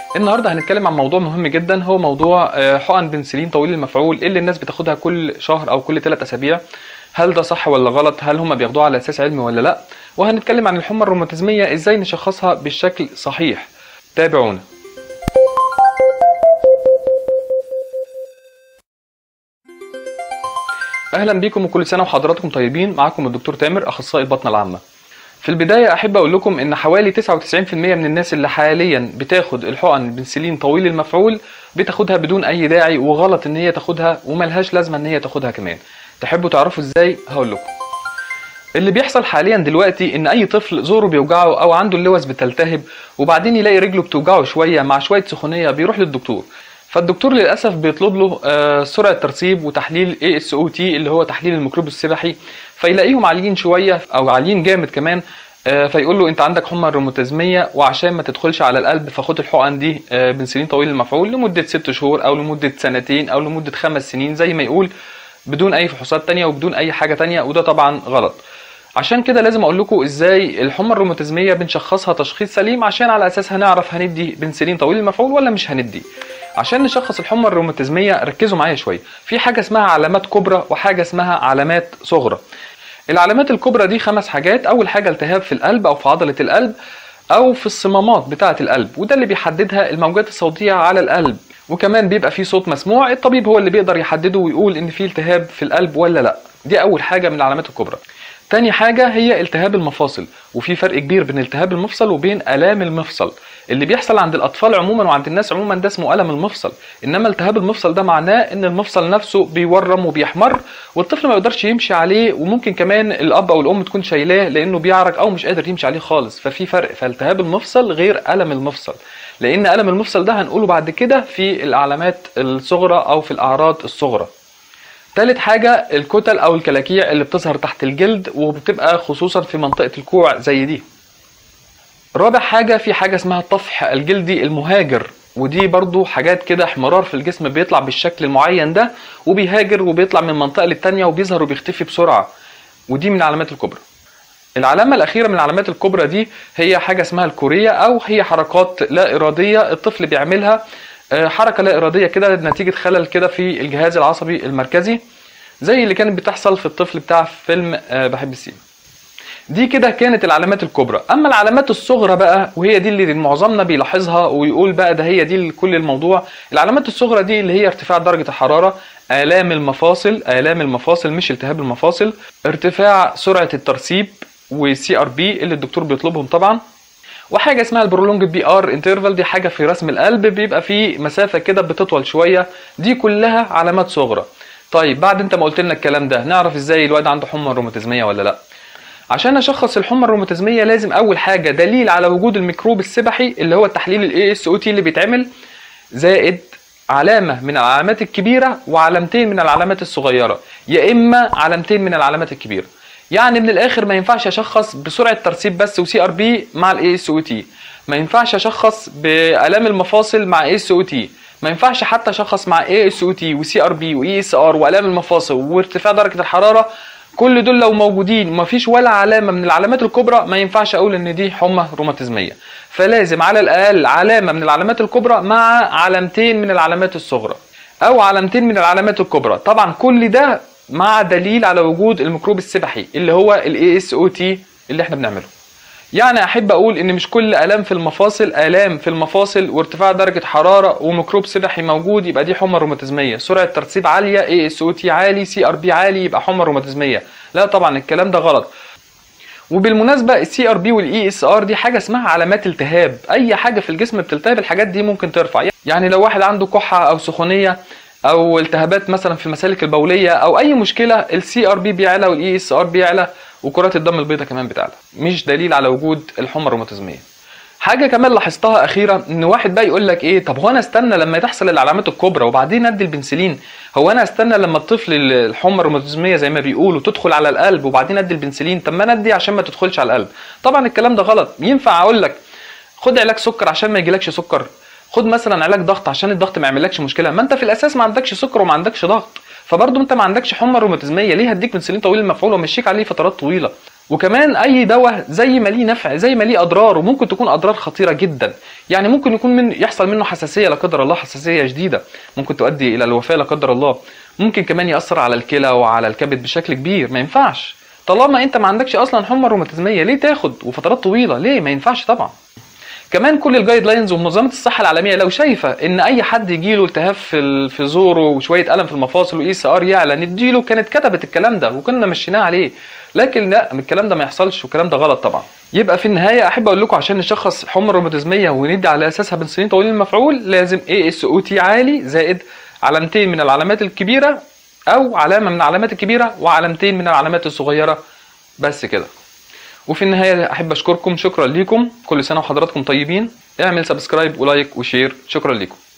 النهارده هنتكلم عن موضوع مهم جدا هو موضوع آه، حقن بنسلين طويل المفعول اللي الناس بتاخدها كل شهر او كل ثلاث اسابيع هل ده صح ولا غلط هل هم بياخدوها على اساس علمي ولا لا وهنتكلم عن الحمى الروماتيزميه ازاي نشخصها بالشكل صحيح تابعونا اهلا بيكم وكل سنه وحضراتكم طيبين معاكم الدكتور تامر اخصائي البطنه العامه في البداية أحب أقول لكم إن حوالي 99% من الناس اللي حاليا بتاخد الحقن البنسلين طويل المفعول بتاخدها بدون أي داعي وغلط إن هي تاخدها وملهاش لازمة إن هي تاخدها كمان. تحبوا تعرفوا إزاي؟ هقول لكم. اللي بيحصل حاليا دلوقتي إن أي طفل زوره بيوجعه أو عنده اللوز بتلتهب وبعدين يلاقي رجله بتوجعه شوية مع شوية سخونية بيروح للدكتور. فالدكتور للاسف بيطلب له آه، سرعه ترسيب وتحليل اي اس او تي اللي هو تحليل الميكروب السبحي فيلاقيهم عاليين شويه او عاليين جامد كمان آه، فيقول له انت عندك حمى روماتيزميه وعشان ما تدخلش على القلب فخد الحقن دي آه، بنسلين طويل المفعول لمده ست شهور او لمده سنتين او لمده خمس سنين زي ما يقول بدون اي فحوصات تانية وبدون اي حاجه تانية وده طبعا غلط عشان كده لازم اقول لكم ازاي الحمى الروماتيزميه بنشخصها تشخيص سليم عشان على اساسها نعرف هندي بنسلين طويل المفعول ولا مش هندي عشان نشخص الحمى الروماتيزميه ركزوا معايا شويه في حاجه اسمها علامات كبرى وحاجه اسمها علامات صغرى العلامات الكبرى دي خمس حاجات اول حاجه التهاب في القلب او في عضله القلب او في الصمامات بتاعه القلب وده اللي بيحددها الموجات الصوتيه على القلب وكمان بيبقى فيه صوت مسموع الطبيب هو اللي بيقدر يحدده ويقول ان في التهاب في القلب ولا لا دي اول حاجه من العلامات الكبرى تاني حاجة هي التهاب المفاصل وفي فرق كبير بين التهاب المفصل وبين آلام المفصل اللي بيحصل عند الأطفال عموما وعند الناس عموما ده اسمه ألم المفصل إنما التهاب المفصل ده معناه إن المفصل نفسه بيورم وبيحمر والطفل ما يقدرش يمشي عليه وممكن كمان الأب أو الأم تكون شايلاه لأنه بيعرج أو مش قادر يمشي عليه خالص ففي فرق فالتهاب المفصل غير ألم المفصل لأن ألم المفصل ده هنقوله بعد كده في العلامات الصغرى أو في الأعراض الصغرى تالت حاجة الكتل أو الكلاكيع اللي بتظهر تحت الجلد وبتبقى خصوصا في منطقة الكوع زي دي رابع حاجة في حاجة اسمها الطفح الجلدي المهاجر ودي برضو حاجات كده احمرار في الجسم بيطلع بالشكل المعين ده وبيهاجر وبيطلع من منطقة للتانية وبيظهر وبيختفي بسرعة ودي من العلامات الكبرى العلامة الأخيرة من العلامات الكبرى دي هي حاجة اسمها الكورية أو هي حركات لا إرادية الطفل بيعملها آه، حركة لا إرادية كده نتيجة خلل كده في الجهاز العصبي المركزي زي اللي كانت بتحصل في الطفل بتاع فيلم آه، بحب السين دي كده كانت العلامات الكبرى اما العلامات الصغرى بقى وهي دي اللي معظمنا بيلاحظها ويقول بقى ده هي دي كل الموضوع العلامات الصغرى دي اللي هي ارتفاع درجة الحرارة آلام المفاصل آلام المفاصل مش التهاب المفاصل ارتفاع سرعة الترسيب وسي ار بي اللي الدكتور بيطلبهم طبعا وحاجه اسمها البرولونج بي ار انترفال دي حاجه في رسم القلب بيبقى في مسافه كده بتطول شويه دي كلها علامات صغرى طيب بعد انت ما قلت لنا الكلام ده نعرف ازاي الواد عنده حمى روماتيزميه ولا لا عشان اشخص الحمى الروماتيزميه لازم اول حاجه دليل على وجود الميكروب السبحي اللي هو التحليل الاي اس او تي اللي بيتعمل زائد علامه من العلامات الكبيره وعلامتين من العلامات الصغيره يا اما علامتين من العلامات الكبيره يعني من الاخر ما ينفعش اشخص بسرعه ترسيب بس وسي ار بي مع الاي اس او تي ما ينفعش اشخص بالام المفاصل مع اي اس او تي ما ينفعش حتى اشخص مع اي اس او تي وسي ار بي واي اس ار والام المفاصل وارتفاع درجه الحراره كل دول لو موجودين وما فيش ولا علامه من العلامات الكبرى ما ينفعش اقول ان دي حمى روماتيزميه فلازم على الاقل علامه من العلامات الكبرى مع علامتين من العلامات الصغرى او علامتين من العلامات الكبرى طبعا كل ده مع دليل على وجود الميكروب السبحي اللي هو الاي اس او تي اللي احنا بنعمله يعني احب اقول ان مش كل الام في المفاصل الام في المفاصل وارتفاع درجه حراره وميكروب سبحي موجود يبقى دي حمى روماتيزميه سرعه ترسيب عاليه اي اس او تي عالي سي ار بي عالي يبقى حمى روماتيزميه لا طبعا الكلام ده غلط وبالمناسبه السي ار بي والاي اس ار دي حاجه اسمها علامات التهاب اي حاجه في الجسم بتلتهب الحاجات دي ممكن ترفع يعني لو واحد عنده كحه او سخونيه او التهابات مثلا في المسالك البوليه او اي مشكله السي ار بي بيعلى والاي اس ار بيعلى وكرات الدم البيضاء كمان بتعلى مش دليل على وجود الحمى الروماتيزميه حاجه كمان لاحظتها اخيرا ان واحد بقى يقول لك ايه طب هو انا استنى لما تحصل العلامات الكبرى وبعدين ادي البنسلين هو انا استنى لما الطفل الحمى الروماتيزميه زي ما بيقولوا تدخل على القلب وبعدين ادي البنسلين طب ما انا ادي عشان ما تدخلش على القلب طبعا الكلام ده غلط ينفع اقول لك خد علاج سكر عشان ما يجيلكش سكر خد مثلا علاج ضغط عشان الضغط ما يعملكش مشكله ما انت في الاساس ما عندكش سكر وما عندكش ضغط فبرضه انت ما عندكش حمى روماتيزميه ليه هديك بنسلين طويل المفعول وامشيك عليه فترات طويله وكمان اي دواء زي ما ليه نفع زي ما ليه اضرار وممكن تكون اضرار خطيره جدا يعني ممكن يكون من يحصل منه حساسيه لا قدر الله حساسيه شديده ممكن تؤدي الى الوفاه لا قدر الله ممكن كمان ياثر على الكلى وعلى الكبد بشكل كبير ما ينفعش طالما انت ما عندكش اصلا حمى روماتيزميه ليه تاخد وفترات طويله ليه ما ينفعش طبعا كمان كل الجايد لاينز ومنظمه الصحه العالميه لو شايفه ان اي حد يجي له التهاب في ال- في زوره وشويه الم في المفاصل واي سي ار يعلى نديله كانت كتبت الكلام ده وكنا مشيناه عليه لكن لا الكلام ده ما يحصلش والكلام ده غلط طبعا يبقى في النهايه احب اقول لكم عشان نشخص حمى الروماتيزميه وندي على اساسها بنسلين طويل المفعول لازم اي اس او تي عالي زائد علامتين من العلامات الكبيره او علامه من العلامات الكبيره وعلامتين من العلامات الصغيره بس كده وفي النهايه احب اشكركم شكرا ليكم كل سنه وحضراتكم طيبين اعمل سبسكرايب ولايك وشير شكرا ليكم